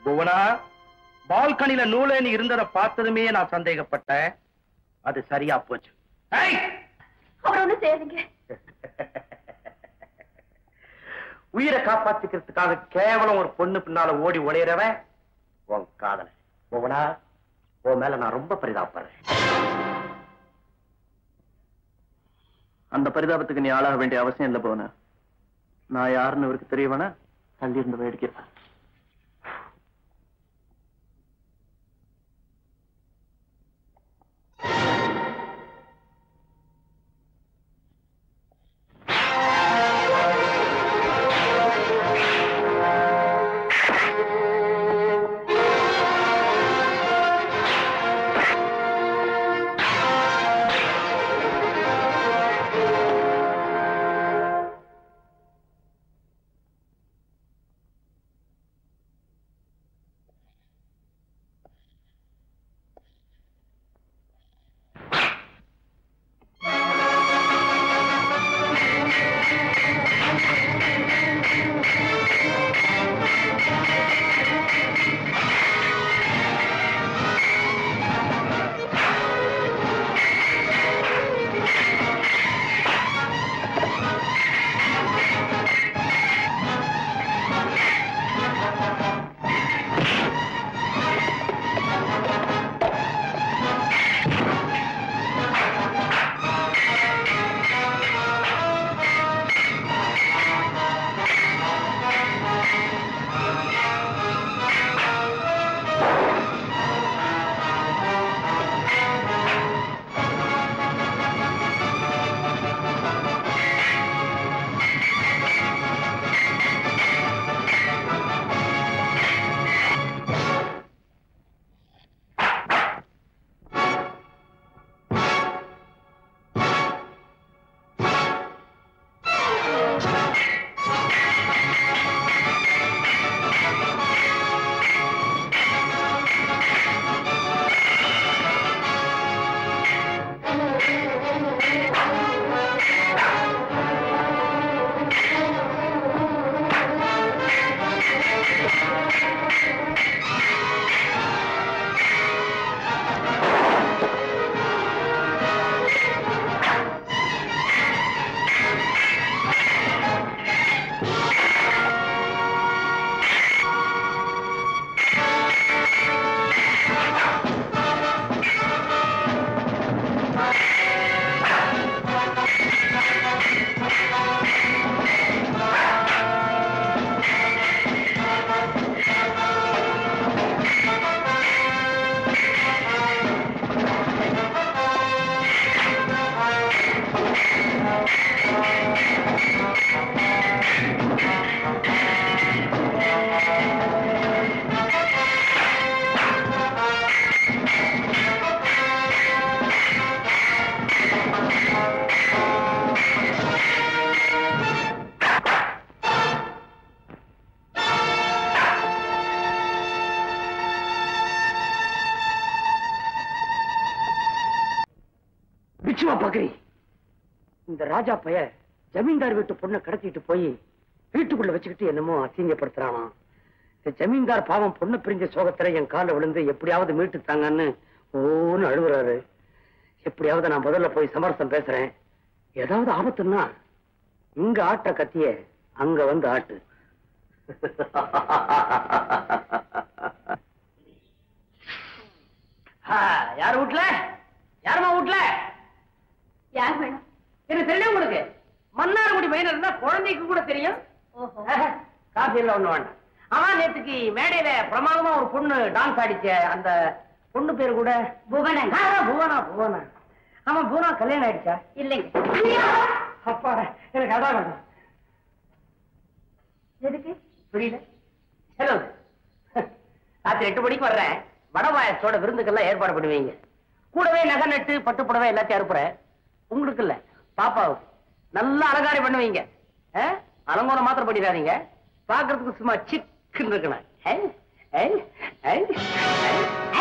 புவனா பால்கனில நூலேன்னு இருந்ததை பார்த்ததுமே நான் சந்தேகப்பட்டேன் அது சரியா போச்சு ஏய்! அவர் ஒண்ணும் செய்யாதீங்க உயிரை காப்பாத்திக்கிறதுக்காக கேவலம் ஒரு பொண்ணு பின்னால ஓடி ஒளியறவன் உன் காதல புவனா உன் மேல நான் ரொம்ப பரிதாபப்படுறேன் அந்த பரிதாபத்துக்கு நீ ஆளாக வேண்டிய அவசியம் இல்லை போன நான் யாருன்னு இவருக்கு தெரியவனா தள்ளி இருந்து வேடிக்கை பாரு. பிச்சுவா பாக்குறி இந்த ராஜா பைய ஜமீன்தார் வீட்டு பொண்ணை கடத்திட்டு போய் வீட்டுக்குள்ள வச்சுக்கிட்டு என்னமோ அசிங்கப்படுத்துறானா இந்த ஜமீன்தார் பாவம் பொண்ணு பிரிஞ்ச சோகத்துல என் கால விழுந்து எப்படியாவது மீட்டு தாங்கன்னு ஓன்னு அழுகுறாரு எப்படியாவது நான் முதல்ல போய் சமரசம் பேசுறேன் ஏதாவது ஆபத்துன்னா இங்க ஆட்ட கத்திய அங்க வந்து ஆட்டு யார் வீட்ல யாருமா வீட்ல யார் வேணும் என்ன தெரியும் உங்களுக்கு மன்னார்குடி மைனர் இருந்தா குழந்தைக்கு கூட தெரியும் ஓஹோ காஃபி எல்லாம் ஒண்ணு வேண்டாம் ஆமா நேத்துக்கு மேடையில பிரமாதமா ஒரு பொண்ணு டான்ஸ் ஆடிச்ச அந்த பொண்ணு பேரு கூட புவனன். ஆ, புவனா புவனா ஆமா புவனா கல்யாணம் ஆயிடுச்சா இல்லைங்க அப்பா எனக்கு அதான் வேணும் எதுக்கு புரியல ஹலோ ராத்திரி எட்டு மணிக்கு வர்றேன் வடபாயசோட விருந்துக்கெல்லாம் ஏற்பாடு பண்ணுவீங்க கூடவே நகை நட்டு பட்டு புடவை எல்லாத்தையும் அனுப்புறேன் உங்களுக்கு இல்ல பாப்பாவுக்கு நல்ல அலங்காரம் பண்ணுவீங்க ஆ? அலங்கோலம் மாத்திரம் பண்ணிடாதீங்க பாக்குறதுக்கு சும்மா சிக்குன்னு இருக்கணும் ஐ, ஐ, ஐ, ஐ, ஐ.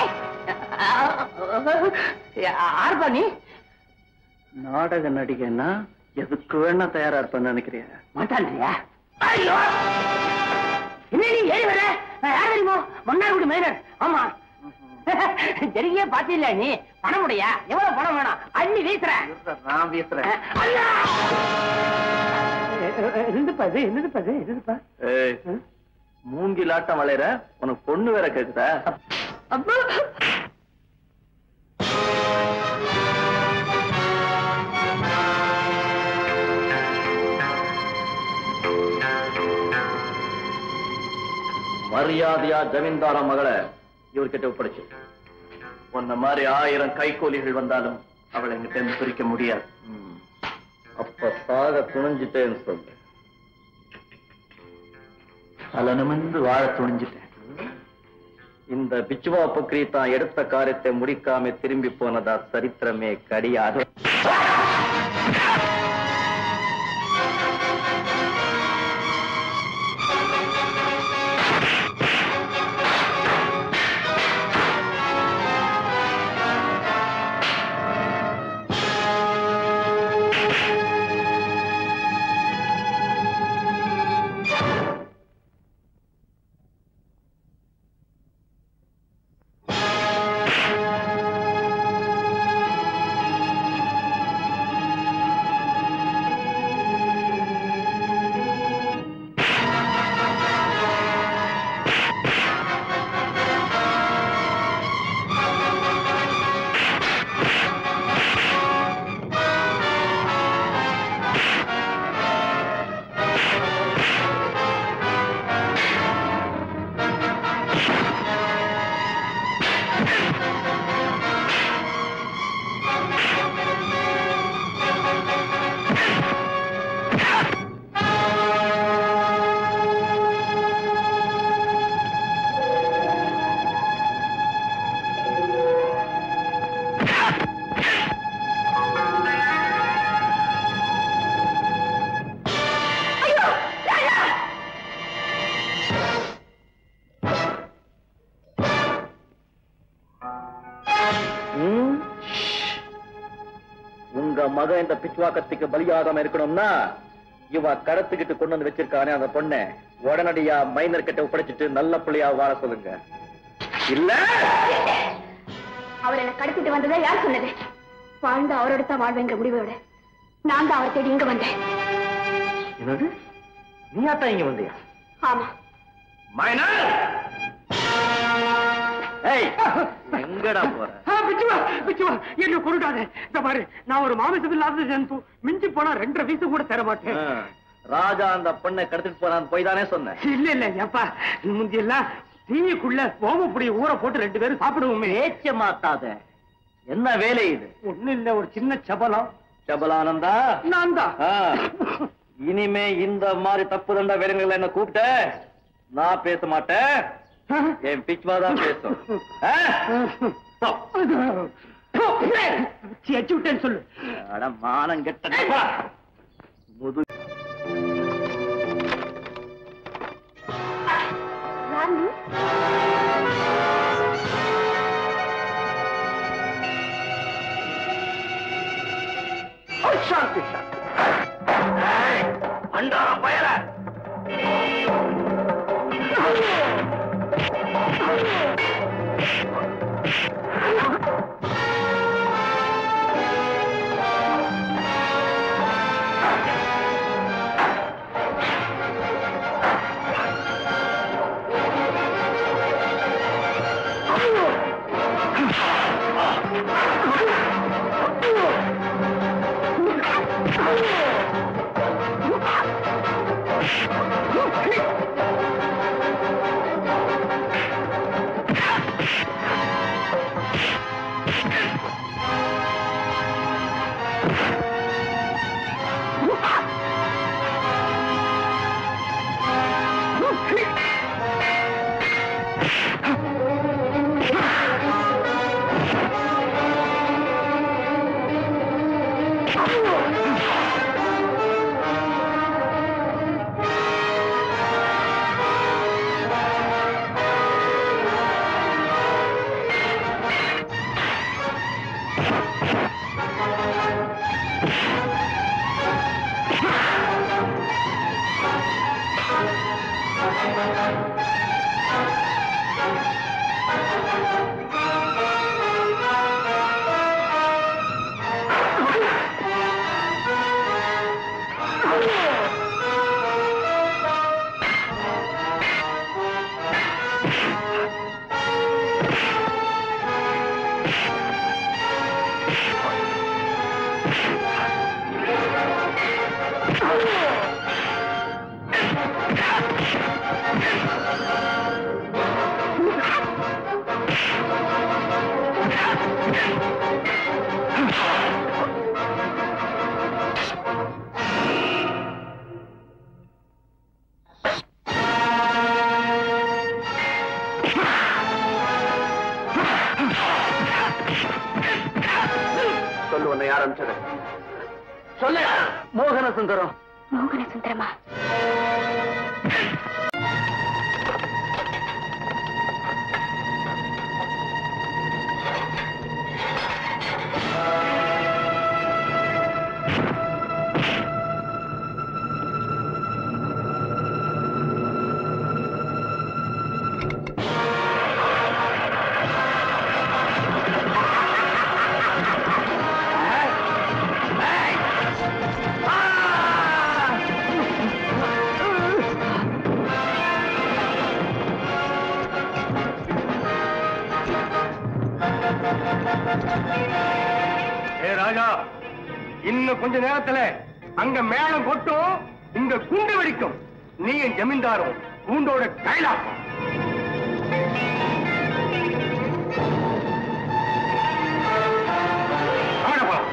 ஆர்பா நீ நாடக நடிகைன்னா எதுக்கு வேணா தயாரா இருப்பேன்னு நினைக்கிறியா மாட்டான்றியா ஐயோ என்ன நீ ஏறி வர நான் யார் தெரியுமோ மன்னார்குடி மைனர் ஆமா சரியே பாத்தியில நீ பணம் உடையா எவ்வளவு பணம் வேணும் அள்ளி வீசுறேன் நான் வீசுறேன் அல்லா இருந்துப்பா இது இருந்துப்பா இது இருந்துப்பா ஏய் மூங்கிலாட்டம் வளையற உனக்கு பொண்ணு வேற கேக்குதா அப்பா மரியாதையா ஜமீன்தார மகளை இவர்கிட்ட ஒப்படைச்சு உன்ன மாதிரி ஆயிரம் கைகோலிகள் வந்தாலும் அவளை எங்கிட்ட இருந்து பிரிக்க முடியாது அப்ப சாக துணிஞ்சிட்டேன்னு சொல்லு அலனமிந்து வாழ துணிஞ்சிட்டேன் இந்த பிச்சுவா பக்ரி தான் எடுத்த காரியத்தை முடிக்காம திரும்பி போனதா சரித்திரமே கிடையாது ம்? உங்க மகன் இந்த பிச்சுவாக்கத்துக்கு பலியாகாம இருக்கணும்னா இவ கடத்துக்கிட்டு கொண்டு வந்து வச்சிருக்கானே அந்த பொண்ணை உடனடியா மைனர் கிட்ட ஒப்படைச்சிட்டு நல்ல பிள்ளையா வாழ சொல்லுங்க இல்ல அவர் என்ன கடத்திட்டு வந்ததா யார் சொன்னது வாழ்ந்து அவரோட தான் வாழ்வேங்கிற முடிவோட நான் தான் அவர் தேடி இங்க வந்தேன் என்னது நீயாத்தான் இங்க வந்தியா ஆமா மைனர் ஏய் எங்கடா போற ஆ, பிச்சுவா, பிச்சுவா, என்ன கொண்டுட்டாங்க இந்த பாரு நான் ஒரு மாமிசம் இல்லாத ஜந்து மிஞ்சி போனா ரெண்டரை வீசு கூட தர மாட்டேன் ஆ, ராஜா அந்த பொண்ணை கடத்திட்டு போறான்னு போய் தானே சொன்னேன் இல்ல இல்ல ஏப்பா முந்தி எல்லாம் தீனிக்குள்ள ஓமப்புடி ஊற போட்டு ரெண்டு பேரும் சாப்பிடுவோமே பேச்ச மாத்தாத என்ன வேலை இது ஒண்ணு இல்ல ஒரு சின்ன சபலம் சபலானந்தா நான் தான் ஆ, இனிமே இந்த மாதிரி தப்பு தண்டா வேலைகள் என்ன கூப்பிட்ட நான் பேச மாட்டேன் என் பிச்வா தான் பேசும் ஆ? போ. எச்சு விட்டேன்னு சொல்லு அட மானம் கெட்ட முது யார் நீ சாந்தி சாந்தி அண்டாரம் பயல சொல்லு உன்னை யார் அனுப்பிச்சது சொல்லு மோகன சுந்தரம் மோகன சுந்தரமா ஏ ராஜா இன்னும் கொஞ்ச நேரத்துல அங்க மேளம் கொட்டும் இங்க குண்டு வெடிக்கும் நீ என் ஜமீன்தாரும் கூண்டோட கைலாசம் வாடா போலாம்.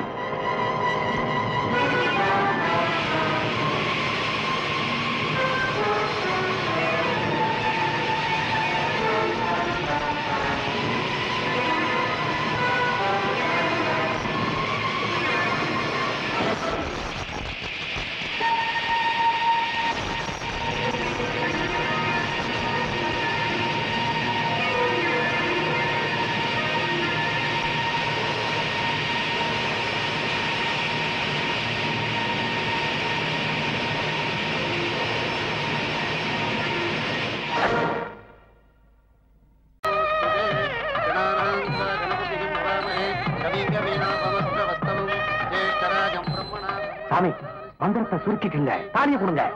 சாமி மந்திரத்தை சுருக்கிட்டுங்க தாலியை கொடுங்க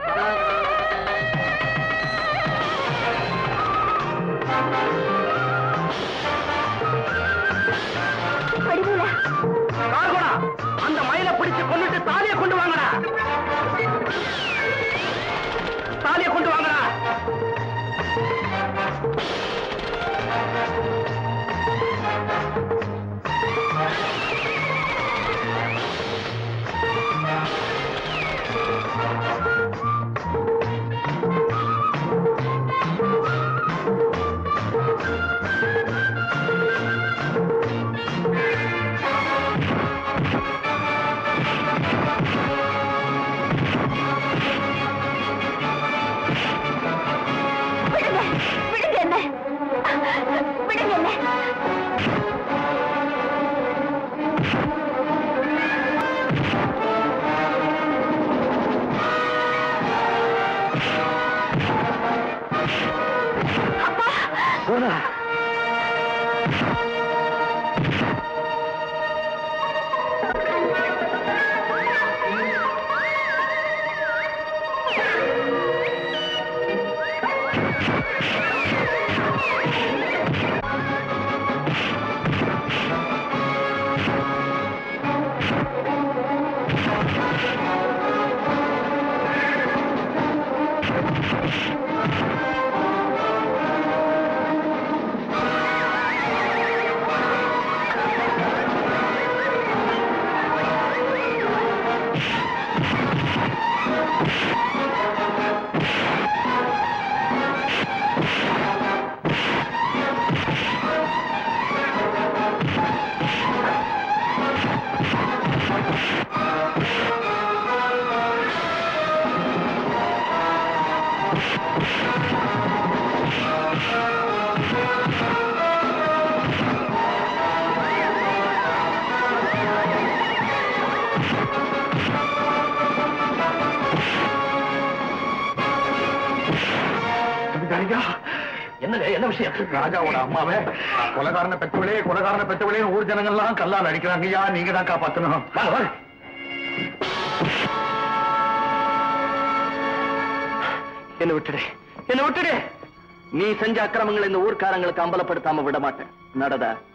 வடிவேலா கார்கோடா அந்த மயிலை பிடிச்சு கொண்டுட்டு தாலியை கொண்டு வாங்கடா தாலியை கொண்டு வாங்கடா விடுங்க விடுங்க என்ன விடுங்க என்ன போடா ஐயா என்னங்க என்ன விஷயம் ராஜாவோட அம்மாவே கொலகாரனை பெற்றவளே கொலகாரனை பெற்றவளே ஊர் ஜனங்கள்லாம் கல்லால் அடிக்கிறாங்க ஐயா நீங்க தான் காப்பாத்தணும் வாங்க, வாங்க. என்ன விட்டுடு என்ன விட்டுடு நீ செஞ்ச அக்கிரமங்களை இந்த ஊர்க்காரங்களுக்கு அம்பலப்படுத்தாம விட மாட்டேன் நடதா